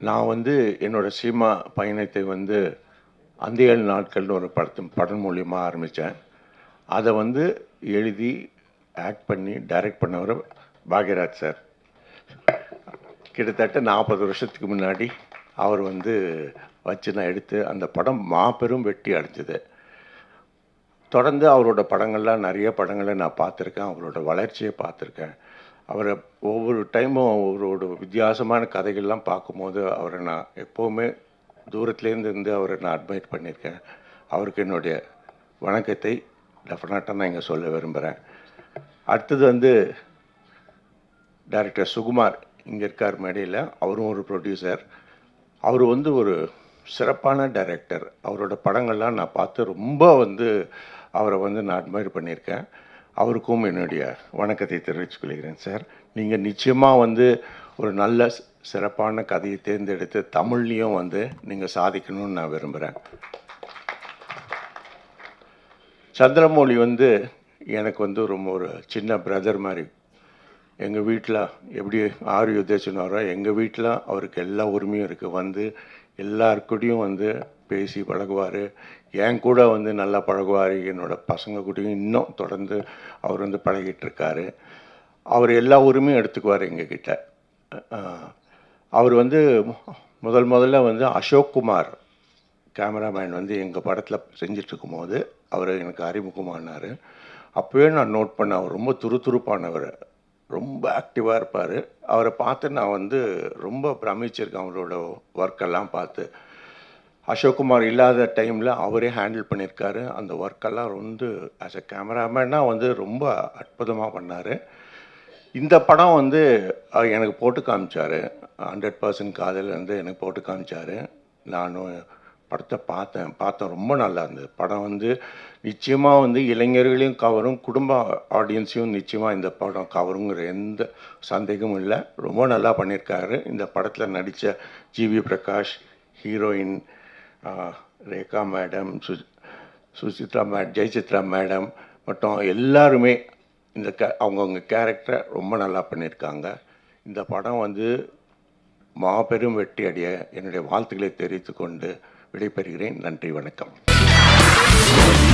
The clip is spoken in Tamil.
நான் வந்து என்னோட சினிமா பயணத்தை வந்து அந்த ஏழு நாட்கள்னு ஒரு படத்து படம் மூலியமாக ஆரம்பித்தேன் அதை வந்து எழுதி ஆக்ட் பண்ணி டைரக்ட் பண்ணவர் பாக்யராஜ் சார் கிட்டத்தட்ட நாற்பது வருஷத்துக்கு முன்னாடி அவர் வந்து வச்சு நான் எடுத்து அந்த படம் மாபெரும் வெற்றி அடைஞ்சது தொடர்ந்து அவரோட படங்கள்லாம் நிறைய படங்களை நான் பார்த்துருக்கேன் அவரோட வளர்ச்சியை பார்த்துருக்கேன் அவரை ஒவ்வொரு டைமும் அவரோட வித்தியாசமான கதைகள்லாம் பார்க்கும்போது அவரை நான் எப்போவுமே தூரத்துலேருந்து இருந்து அவரை நான் அட்மைட் பண்ணியிருக்கேன் அவருக்கு என்னுடைய வணக்கத்தை டெஃபினட்டாக நான் இங்கே சொல்ல விரும்புகிறேன் அடுத்தது வந்து டைரக்டர் சுகுமார் இங்கே இருக்கார் மேடையில் அவரும் ஒரு ப்ரொடியூசர் அவர் வந்து ஒரு சிறப்பான டைரக்டர் அவரோட படங்கள்லாம் நான் பார்த்து ரொம்ப வந்து அவரை வந்து நான் அட்மையர் பண்ணியிருக்கேன் அவருக்கும் என்னுடைய வணக்கத்தை தெரிவித்துக் கொள்கிறேன் சார் நீங்கள் நிச்சயமாக வந்து ஒரு நல்ல சி- சிறப்பான கதையை தேர்ந்தெடுத்து தமிழ்லேயும் வந்து நீங்கள் சாதிக்கணும்னு நான் விரும்புகிறேன் சந்திரமௌலி வந்து எனக்கு வந்து ரொம்ப ஒரு சின்ன பிரதர் மாதிரி எங்கள் வீட்டில் எப்படி ஆறு யுத்தேசனாரோ எங்கள் வீட்டில் அவருக்கு எல்லா உரிமையும் இருக்குது வந்து எல்லாருக்கூடயும் வந்து பேசி பழகுவார் என் கூட வந்து நல்லா பழகுவார் என்னோட பசங்க கூடயும் இன்னும் தொடர்ந்து அவர் வந்து பழகிட்டு இருக்காரு அவர் எல்லா உரிமையும் எடுத்துக்குவார் எங்ககிட்ட அஹ், அவர் வந்து முதல் முதல்ல வந்து அசோக் குமார் கேமராமேன் வந்து எங்கள் படத்தில் செஞ்சுட்டு இருக்கும்போது அவர் எனக்கு அறிமுகமானார் அப்போவே நான் நோட் பண்ணேன் அவர் ரொம்ப துருதுருப்பானவர் ரொம்ப ஆக்டிவாக இருப்பார் அவரை பார்த்து நான் வந்து ரொம்ப பிரமிச்சிருக்கேன் அவரோட ஒர்க்கெல்லாம் பார்த்து அசோக்குமார் இல்லாத டைமில் அவரே ஹேண்டில் பண்ணியிருக்காரு அந்த ஒர்க்கெல்லாம் வந்து ஆஸ் எ கேமராமேனாக வந்து ரொம்ப அற்புதமாக பண்ணார் இந்த படம் வந்து அஹ், எனக்கு போட்டு காமிச்சார் ஹண்ட்ரட் பர்சன்ட் காதல் வந்து எனக்கு போட்டு காமிச்சார் நானும் படத்தை பார்த்தேன் பார்த்தேன் ரொம்ப நல்லா இருந்தது படம் வந்து நிச்சயமாக வந்து இளைஞர்களையும் கவரும் குடும்ப ஆடியன்ஸையும் நிச்சயமாக இந்த படம் கவருங்கிற எந்த சந்தேகமும் இல்லை ரொம்ப நல்லா பண்ணியிருக்காரு இந்த படத்தில் நடித்த ஜிவி பிரகாஷ் ஹீரோயின் ஆஹ், ரேகா மேடம் சு சுசித்ரா மே ஜெயசித்ரா மேடம் மற்றும் எல்லாருமே இந்த க அவங்கவுங்க கேரக்டரை ரொம்ப நல்லா பண்ணியிருக்காங்க இந்த படம் வந்து மாபெரும் வெற்றி அடைய என்னுடைய வாழ்த்துக்களை தெரிவித்துக் கொண்டு விடைபெறுகிறேன் நன்றி வணக்கம்